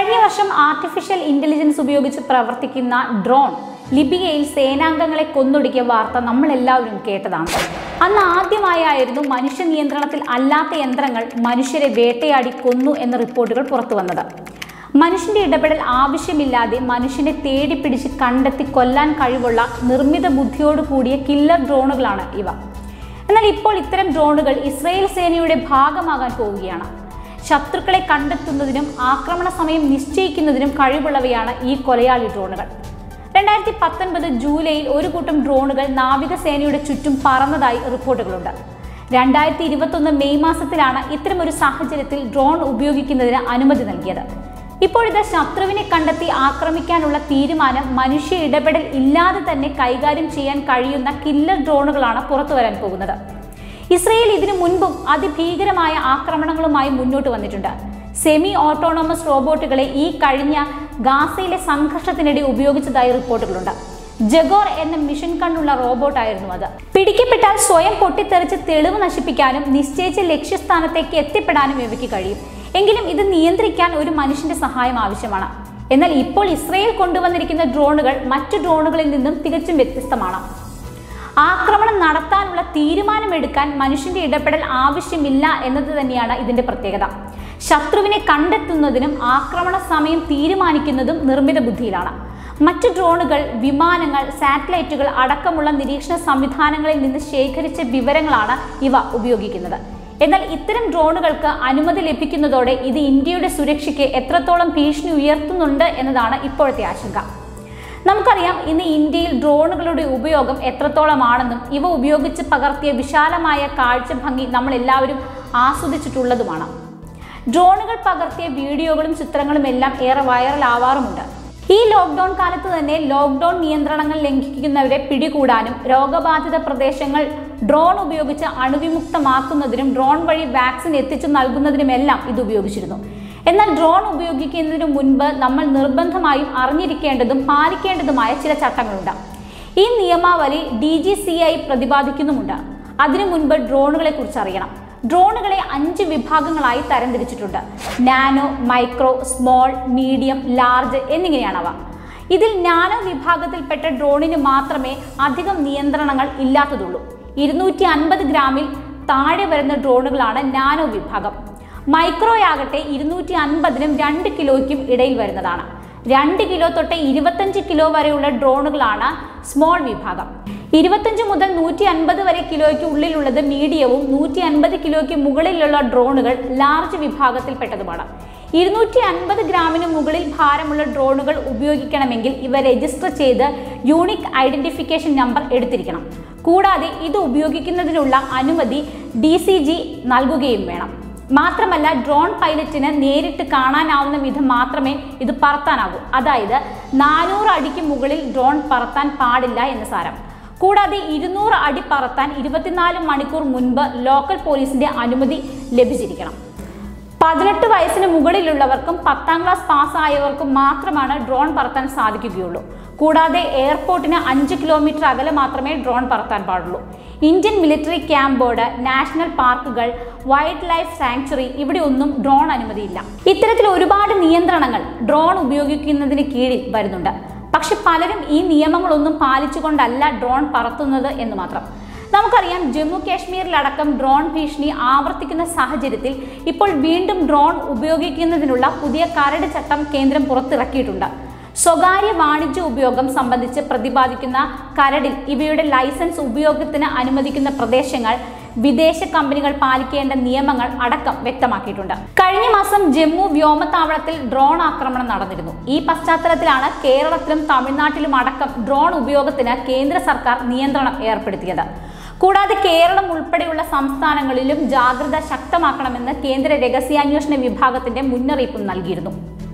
കഴിഞ്ഞ വർഷം artificial intelligence ഉപയോഗിച്ച് പ്രവർത്തിക്കുന്ന ഡ്രോൺ ലിബിയയിൽ സേനാംഗങ്ങളെ കൊന്നൊടുക്കിയ വാർത്ത നമ്മൾ എല്ലാവരും കേട്ടതാണ് അന്ന് ആദ്യമായായിരുന്നു മനുഷ്യ നിയന്ത്രണത്തിൽ അല്ലാത്ത യന്ത്രങ്ങൾ മനുഷ്യരെ വേട്ടയാടി കൊന്നു എന്ന റിപ്പോർട്ടുകൾ പുറത്തു വന്നത് മനുഷ്യന്റെ ഇടപെടൽ ആവശ്യമില്ലാതെ മനുഷ്യനെ തേടിപ്പിടിച്ച് കണ്ടെത്തി കൊല്ലാൻ കഴിവുള്ള നിർമ്മിത ബുദ്ധിയോട് കൂടിയ കില്ലർ ഡ്രോണുകളാണ് ഇവ എന്നാൽ ഇപ്പോൾ ഇത്തരം ഡ്രോണുകൾ ഇസ്രയേൽ സേനയുടെ ഭാഗമാകാൻ പോവുകയാണ് ശത്രുക്കളെ കണ്ടെത്തുന്നതിനും ആക്രമണ സമയം നിശ്ചയിക്കുന്നതിനും കഴിവുള്ളവയാണ് ഈ കൊലയാളി ഡ്രോണുകൾ രണ്ടായിരത്തി പത്തൊൻപത് ജൂലൈയിൽ ഒരു കൂട്ടം ഡ്രോണുകൾ നാവികസേനയുടെ ചുറ്റും പറന്നതായി റിപ്പോർട്ടുകളുണ്ട് രണ്ടായിരത്തി ഇരുപത്തൊന്ന് മെയ് മാസത്തിലാണ് ഇത്തരമൊരു സാഹചര്യത്തിൽ ഡ്രോൺ ഉപയോഗിക്കുന്നതിന് അനുമതി നൽകിയത് ഇപ്പോഴിത് ശത്രുവിനെ കണ്ടെത്തി ആക്രമിക്കാനുള്ള തീരുമാനം മനുഷ്യ ഇടപെടൽ ഇല്ലാതെ തന്നെ കൈകാര്യം ചെയ്യാൻ കഴിയുന്ന കില്ലർ ഡ്രോണുകളാണ് പുറത്തു വരാൻ പോകുന്നത് ഇസ്രയേൽ ഇതിനു മുൻപും അതിഭീകരമായ ആക്രമണങ്ങളുമായി മുന്നോട്ട് വന്നിട്ടുണ്ട് സെമി ഓട്ടോണോമസ് റോബോട്ടുകളെ ഈ കഴിഞ്ഞ ഗാസയിലെ സംഘർഷത്തിനിടെ ഉപയോഗിച്ചതായി റിപ്പോർട്ടുകളുണ്ട് ജഗോർ എന്ന മിഷൻ കണ്ണുള്ള റോബോട്ടായിരുന്നു അത് പിടിക്കപ്പെട്ടാൽ സ്വയം പൊട്ടിത്തെറിച്ച് തെളിവ് നശിപ്പിക്കാനും നിശ്ചയിച്ച ലക്ഷ്യസ്ഥാനത്തേക്ക് എത്തിപ്പെടാനും ഇവയ്ക്ക് കഴിയും എങ്കിലും ഇത് നിയന്ത്രിക്കാൻ ഒരു മനുഷ്യന്റെ സഹായം ആവശ്യമാണ് എന്നാൽ ഇപ്പോൾ ഇസ്രയേൽ കൊണ്ടുവന്നിരിക്കുന്ന ഡ്രോണുകൾ മറ്റു ഡ്രോണുകളിൽ നിന്നും തികച്ചും വ്യത്യസ്തമാണ് ആക്രമണം നടത്താനുള്ള തീരുമാനമെടുക്കാൻ മനുഷ്യന്റെ ഇടപെടൽ ആവശ്യമില്ല എന്നത് തന്നെയാണ് ഇതിന്റെ പ്രത്യേകത ശത്രുവിനെ കണ്ടെത്തുന്നതിനും ആക്രമണ സമയം തീരുമാനിക്കുന്നതും നിർമ്മിത ബുദ്ധിയിലാണ് മറ്റ് ഡ്രോണുകൾ വിമാനങ്ങൾ സാറ്റലൈറ്റുകൾ അടക്കമുള്ള നിരീക്ഷണ സംവിധാനങ്ങളിൽ നിന്ന് ശേഖരിച്ച വിവരങ്ങളാണ് ഇവ ഉപയോഗിക്കുന്നത് എന്നാൽ ഇത്തരം ഡ്രോണുകൾക്ക് അനുമതി ലഭിക്കുന്നതോടെ ഇത് ഇന്ത്യയുടെ സുരക്ഷയ്ക്ക് എത്രത്തോളം ഭീഷണി ഉയർത്തുന്നുണ്ട് എന്നതാണ് ഇപ്പോഴത്തെ ആശങ്ക നമുക്കറിയാം ഇന്ന് ഇന്ത്യയിൽ ഡ്രോണുകളുടെ ഉപയോഗം എത്രത്തോളമാണെന്നും ഇവ ഉപയോഗിച്ച് പകർത്തിയ വിശാലമായ കാഴ്ച ഭംഗി നമ്മൾ എല്ലാവരും ആസ്വദിച്ചിട്ടുള്ളതുമാണ് ഡ്രോണുകൾ പകർത്തിയ വീഡിയോകളും ചിത്രങ്ങളും എല്ലാം ഏറെ വൈറലാവാറുമുണ്ട് ഈ ലോക്ക്ഡൌൺ കാലത്ത് തന്നെ ലോക്ക്ഡൌൺ നിയന്ത്രണങ്ങൾ ലംഘിക്കുന്നവരെ പിടികൂടാനും രോഗബാധിത പ്രദേശങ്ങൾ ഡ്രോൺ ഉപയോഗിച്ച് അണുവിമുക്തമാക്കുന്നതിനും ഡ്രോൺ വഴി വാക്സിൻ എത്തിച്ചു നൽകുന്നതിനുമെല്ലാം ഇത് ഉപയോഗിച്ചിരുന്നു എന്നാൽ ഡ്രോൺ ഉപയോഗിക്കുന്നതിന് മുൻപ് നമ്മൾ നിർബന്ധമായും അറിഞ്ഞിരിക്കേണ്ടതും പാലിക്കേണ്ടതുമായ ചില ചട്ടങ്ങളുണ്ട് ഈ നിയമാവലി ഡി ജി സി ഐ പ്രതിപാദിക്കുന്നുമുണ്ട് അതിനു മുൻപ് ഡ്രോണുകളെ കുറിച്ച് അറിയണം ഡ്രോണുകളെ അഞ്ച് വിഭാഗങ്ങളായി തരംതിരിച്ചിട്ടുണ്ട് nano micro small medium large എന്നിങ്ങനെയാണവ ഇതിൽ നാനോ വിഭാഗത്തിൽപ്പെട്ട ഡ്രോണിന് മാത്രമേ അധികം നിയന്ത്രണങ്ങൾ ഇല്ലാത്തതുള്ളൂ ഇരുന്നൂറ്റി അൻപത് ഗ്രാമിൽ താഴെ വരുന്ന ഡ്രോണുകളാണ് നാനോ വിഭാഗം മൈക്രോയാകട്ടെ ഇരുന്നൂറ്റി അൻപതിനും രണ്ട് കിലോയ്ക്കും ഇടയിൽ വരുന്നതാണ് രണ്ട് കിലോ തൊട്ട് ഇരുപത്തഞ്ച് കിലോ വരെയുള്ള ഡ്രോണുകളാണ് സ്മോൾ വിഭാഗം ഇരുപത്തഞ്ച് മുതൽ നൂറ്റി അൻപത് വരെ കിലോയ്ക്ക് ഉള്ളിലുള്ളത് മീഡിയവും നൂറ്റി അൻപത് കിലോയ്ക്ക് മുകളിലുള്ള ഡ്രോണുകൾ ലാർജ് വിഭാഗത്തിൽപ്പെട്ടതുമാണ് ഇരുന്നൂറ്റി അൻപത് ഗ്രാമിന് മുകളിൽ ഭാരമുള്ള ഡ്രോണുകൾ ഉപയോഗിക്കണമെങ്കിൽ ഇവ രജിസ്റ്റർ ചെയ്ത് യൂണിക് ഐഡന്റിഫിക്കേഷൻ നമ്പർ എടുത്തിരിക്കണം കൂടാതെ ഇത് ഉപയോഗിക്കുന്നതിനുള്ള അനുമതി ഡി സി ജി നൽകുകയും വേണം മാത്രമല്ല ഡ്രോൺ പൈലറ്റിന് നേരിട്ട് കാണാനാവുന്ന വിധം മാത്രമേ ഇത് പറത്താനാകൂ അതായത് നാനൂറ് അടിക്ക് മുകളിൽ ഡ്രോൺ പറത്താൻ പാടില്ല എന്ന് സാരം കൂടാതെ ഇരുന്നൂറ് അടി പറത്താൻ ഇരുപത്തിനാല് മണിക്കൂർ മുൻപ് ലോക്കൽ പോലീസിന്റെ അനുമതി ലഭിച്ചിരിക്കണം പതിനെട്ട് വയസ്സിന് മുകളിലുള്ളവർക്കും പത്താം ക്ലാസ് പാസ്സായവർക്കും മാത്രമാണ് ഡ്രോൺ പറത്താൻ സാധിക്കുകയുള്ളൂ കൂടാതെ എയർപോർട്ടിന് അഞ്ച് കിലോമീറ്റർ അകലെ മാത്രമേ ഡ്രോൺ പറത്താൻ പാടുള്ളൂ Indian military camp board national പാർക്കുകൾ വൈൽഡ് ലൈഫ് സാങ്ച്വറി ഇവിടെ ഒന്നും ഡ്രോൺ അനുമതിയില്ല ഇത്തരത്തിൽ ഒരുപാട് നിയന്ത്രണങ്ങൾ ഡ്രോൺ ഉപയോഗിക്കുന്നതിന് കീഴിൽ വരുന്നുണ്ട് പക്ഷെ പലരും ഈ നിയമങ്ങളൊന്നും പാലിച്ചുകൊണ്ടല്ല ഡ്രോൺ പറത്തുന്നത് എന്ന് മാത്രം നമുക്കറിയാം ജമ്മു കാശ്മീരിലടക്കം ഡ്രോൺ ഭീഷണി ആവർത്തിക്കുന്ന സാഹചര്യത്തിൽ ഇപ്പോൾ വീണ്ടും ഡ്രോൺ ഉപയോഗിക്കുന്നതിനുള്ള പുതിയ കരട് ചട്ടം കേന്ദ്രം പുറത്തിറക്കിയിട്ടുണ്ട് സ്വകാര്യ വാണിജ്യ ഉപയോഗം സംബന്ധിച്ച് പ്രതിപാദിക്കുന്ന കരടിൽ ഇവയുടെ ലൈസൻസ് ഉപയോഗത്തിന് അനുവദിക്കുന്ന പ്രദേശങ്ങൾ വിദേശ കമ്പനികൾ പാലിക്കേണ്ട നിയമങ്ങൾ അടക്കം വ്യക്തമാക്കിയിട്ടുണ്ട് കഴിഞ്ഞ മാസം ജമ്മു വ്യോമത്താവളത്തിൽ ഡ്രോൺ ആക്രമണം നടന്നിരുന്നു ഈ പശ്ചാത്തലത്തിലാണ് കേരളത്തിലും തമിഴ്നാട്ടിലും അടക്കം ഡ്രോൺ ഉപയോഗത്തിന് കേന്ദ്ര സർക്കാർ നിയന്ത്രണം ഏർപ്പെടുത്തിയത് കൂടാതെ കേരളം ഉൾപ്പെടെയുള്ള സംസ്ഥാനങ്ങളിലും ജാഗ്രത ശക്തമാക്കണമെന്ന് കേന്ദ്ര രഹസ്യാന്വേഷണ വിഭാഗത്തിന്റെ മുന്നറിയിപ്പും നൽകിയിരുന്നു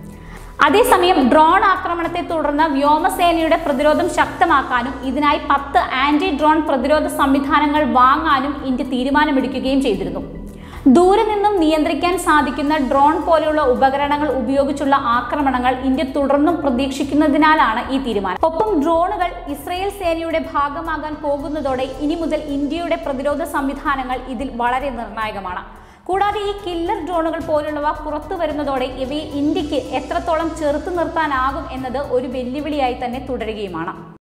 അതേസമയം ഡ്രോൺ ആക്രമണത്തെ തുടർന്ന് വ്യോമസേനയുടെ പ്രതിരോധം ശക്തമാക്കാനും ഇതിനായി പത്ത് ആന്റി ഡ്രോൺ പ്രതിരോധ സംവിധാനങ്ങൾ വാങ്ങാനും ഇന്ത്യ തീരുമാനമെടുക്കുകയും ചെയ്തിരുന്നു ദൂരെ നിന്നും നിയന്ത്രിക്കാൻ സാധിക്കുന്ന ഡ്രോൺ പോലെയുള്ള ഉപകരണങ്ങൾ ഉപയോഗിച്ചുള്ള ആക്രമണങ്ങൾ ഇന്ത്യ തുടർന്നും പ്രതീക്ഷിക്കുന്നതിനാലാണ് ഈ തീരുമാനം ഒപ്പം ഡ്രോണുകൾ ഇസ്രയേൽ സേനയുടെ ഭാഗമാകാൻ പോകുന്നതോടെ ഇനി മുതൽ ഇന്ത്യയുടെ പ്രതിരോധ സംവിധാനങ്ങൾ ഇതിൽ വളരെ നിർണായകമാണ് കൂടാതെ ഈ കില്ലർ ഡ്രോണുകൾ പോലുള്ളവ പുറത്തു വരുന്നതോടെ ഇവയെ ഇന്ത്യക്ക് എത്രത്തോളം ചെറുത്തു നിർത്താനാകും എന്നത് ഒരു വെല്ലുവിളിയായി തന്നെ തുടരുകയുമാണ്